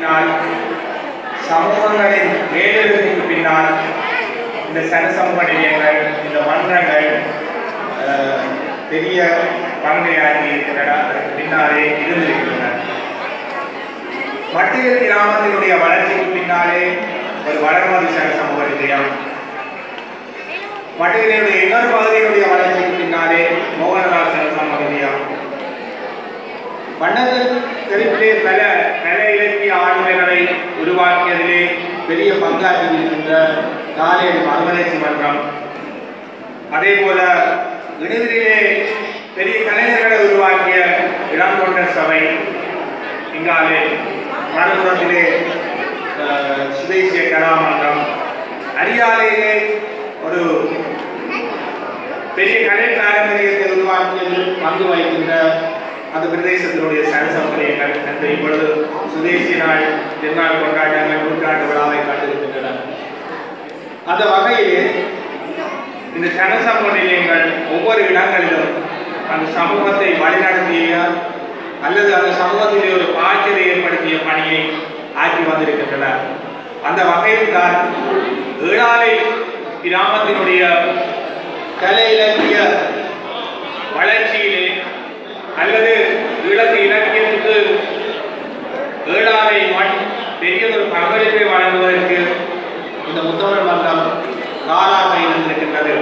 பின்னால் சமூகங்களின் மேலெழுத்துக்கு பின்னால் இந்த சனசமூக நிலையங்கள் இந்த மன்றங்கள் அஹ், பெரிய பங்கை ஆற்றி இருக்கின்றன அதற்கு பின்னாலே இருந்திருக்கின்றன மட்டியல் கிராமத்தினுடைய வளர்ச்சிக்கு பின்னாலே ஒரு வளர்மதி சனசமூக நிலையம் மட்டியலுடைய இன்னொரு பகுதியினுடைய வளர்ச்சிக்கு பின்னாலே மோகனதாஸ் சனசமூக நிலையம் மன்னர்கள் தெருப்பிலே பல பல இலக்கிய ஆளுமைகளை உருவாக்கியதிலே பெரிய பங்காற்றி இருக்கின்ற காலேடு மறுமலர்ச்சி மன்றம் அதே போல இடுதிரிலே பெரிய கலைஞர்களை உருவாக்கிய இடம் கொண்ட சபை இங்காலே மறுபுறத்திலே அஹ், சுதேசிய கலாமன்றம் அரியாலையிலே ஒரு பெரிய கலை பாரம்பரியத்தை உருவாக்கியதில் பங்கு வகிக்கின்ற அந்த பிரதேசத்தினுடைய சரசம்பரியங்கள் அந்த இப்பொழுது சுதேசி நாள் திருநாள் கொண்டாட்டங்கள் நூற்றாண்டு விழாவை கண்டிருக்கின்றன அந்த வகையிலே இந்த சனசமூக நிலையங்கள் ஒவ்வொரு இடங்களிலும் அந்த சமூகத்தை வழிநடத்திய அல்லது அந்த சமூகத்திலே ஒரு பாய்ச்சலை ஏற்படுத்திய பணியை ஆற்றி வந்திருக்கின்றன அந்த வகையில் தான் ஏழாலை கிராமத்தினுடைய கலை இலக்கிய வளர்ச்சியிலே அல்லது ஈழத்து இலக்கியத்துக்கு ஏழாலை மண் பெரியதொரு பங்களிப்பை வழங்குவதற்கு இந்த முத்தமிழ் மன்றம் காலாக இருந்திருக்கின்றது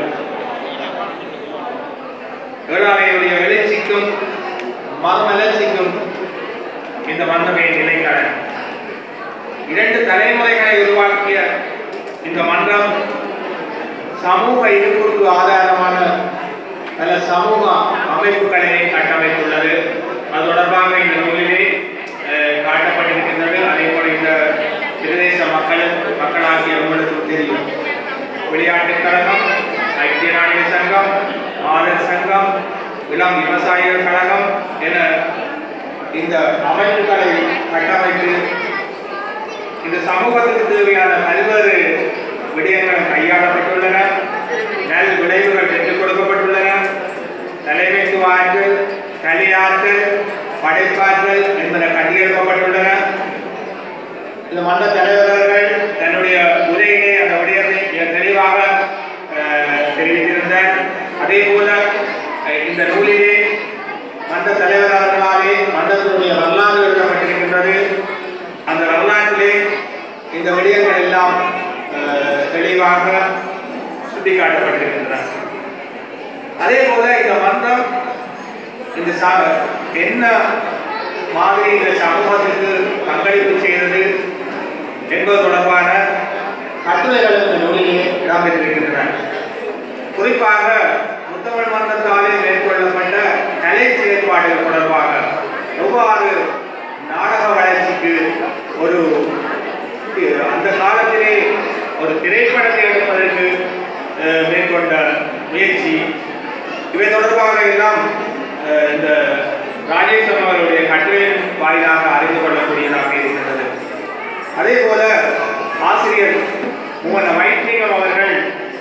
ஏழாலையுடைய எழுச்சிக்கும் மறுமலர்ச்சிக்கும் இந்த மன்றமே நிலைக்கான இரண்டு தலைமுறைகளை உருவாக்கிய இந்த மன்றம் சமூக இருப்புக்கு ஆதாரமான பல சமூக அமைப்புகளை கட்டமைத்துள்ளது அது தொடர்பாக இந்த நூலிலே அஹ், காட்டப்பட்டிருக்கின்றது அதே போல இந்த பிரதேச மக்கள் மக்களாகிய உங்களுக்கு தெரியும் விளையாட்டுக் கழகம் ஐக்கிய நாடுகள் சங்கம் ஆதர் சங்கம் இளம் விவசாயிகள் கழகம் என இந்த அமைப்புகளை கட்டமைத்து இந்த சமூகத்துக்கு தேவையான பல்வேறு விடயங்கள் கையாளப்பட்டுள்ளன நல் விளைவுகள் பெற்றுக் கொடுக்கப்பட்டுள்ளன தலைமைத்துவ ஆற்றல் கலையாற்றல் படைப்பாற்றல் என்பன கட்டியெழுப்பப்பட்டுள்ளன இந்த மன்ற தலைவர்கள் தன்னுடைய உரையிலே அந்த விடயத்தை மிக தெளிவாக அஹ், தெரிவித்திருந்தார் அதே போல அஹ், இந்த நூலிலே மன்ற தலைவர் அவர்களாலே மன்றத்தினுடைய வரலாறு எழுதப்பட்டிருக்கின்றது அந்த வரலாற்றிலே இந்த விடயங்கள் எல்லாம் அஹ், தெளிவாக சுட்டிக்காட்டப்பட்டிருக்கின்றன அதே போல இந்த மன்றம் இந்த ச- என்ன மாதிரி இந்த சமூகத்திற்கு பங்களிப்பு செய்தது என்பது தொடர்பான கட்டுரைகள் இந்த நூலிலே இடம்பெற்றிருக்கின்றன குறிப்பாக முத்தமிழ் மன்றத்தாலே மேற்கொள்ளப்பட்ட கலை செயற்பாடுகள் தொடர்பாக எவ்வாறு நாடக வளர்ச்சிக்கு ஒரு அந்த காலத்திலே ஒரு திரைப்படத்தை எடுப்பதற்கு அஹ், மேற்கொண்ட முயற்சி இவை தொடர்பாக எல்லாம் அஹ், இந்த ராஜேஸ்வரம் அவர்களுடைய கட்டுரையின் வாயிலாக அறிந்து கொள்ளக்கூடியதாக இருக்கின்றது அதே போல ஆசிரியர் மூவன வைத்தியம் அவர்கள்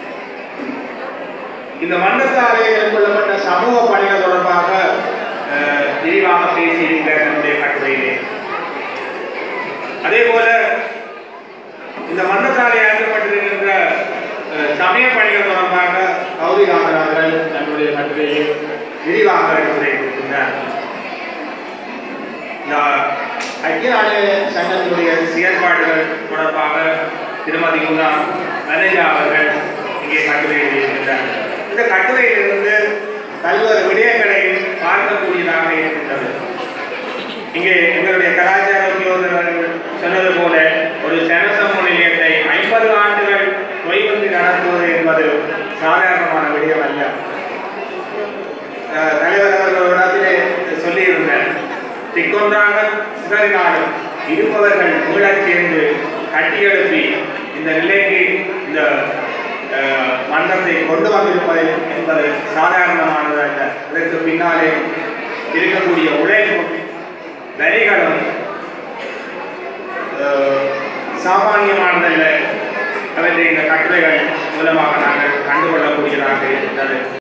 இந்த மன்றத்தாலே மேற்கொள்ளப்பட்ட சமூக பணிகள் தொடர்பாக அஹ், விரிவாக பேசியிருக்கிறார் நம்முடைய கட்டுரையிலே அதே போல இந்த மன்றத்தாலே ஆற்றப்பட்டிருக்கின்ற அஹ், சமய பணிகள் தொடர்பாக கௌரி ராமராஜர்கள் தன்னுடைய கட்டுரையை விரிவாக எடுத்துரைத்திருக்கின்றார் இந்த ஐக்கிய நாடு சங்கத்தினுடைய செயற்பாடுகள் தொடர்பாக திருமதி குணா மனேஜா அவர்கள் இங்கே கட்டுரை எழுதியிருக்கின்றார் இந்த கட்டுரையிலிருந்து பல்வேறு விடயங்களை பார்க்கக்கூடியதாக இருக்கின்றது இங்கே எங்களுடைய கலாச்சார உத்தியோகர்கள் சொன்னது போல ஒரு ஜனசமூக நிலையத்தை ஐம்பது ஆண்டுகள் தொய்வந்து நடத்துவது என்பது சாதாரணமான விடயம் அல்ல அஹ், தலைவர் அவர்கள் ஒரு இடத்திலே சொல்லியிருந்தார் திக்கொன்றாக சிதறினாலும் இருப்பவர்கள் மீளச் சேர்ந்து கட்டியெழுப்பி இந்த நிலைக்கு இந்த அஹ், மன்றத்தை கொண்டு வந்திருப்பது என்பது சாதாரணமானது அல்ல இதற்கு பின்னாலே இருக்கக்கூடிய உழைப்பும் வரிகளும் அஹ், சாமானியமானதல்ல அவற்றை இந்த கட்டுரைகள் மூலமாக நாங்கள் கண்டுகொள்ளக்கூடியதாக இருந்தது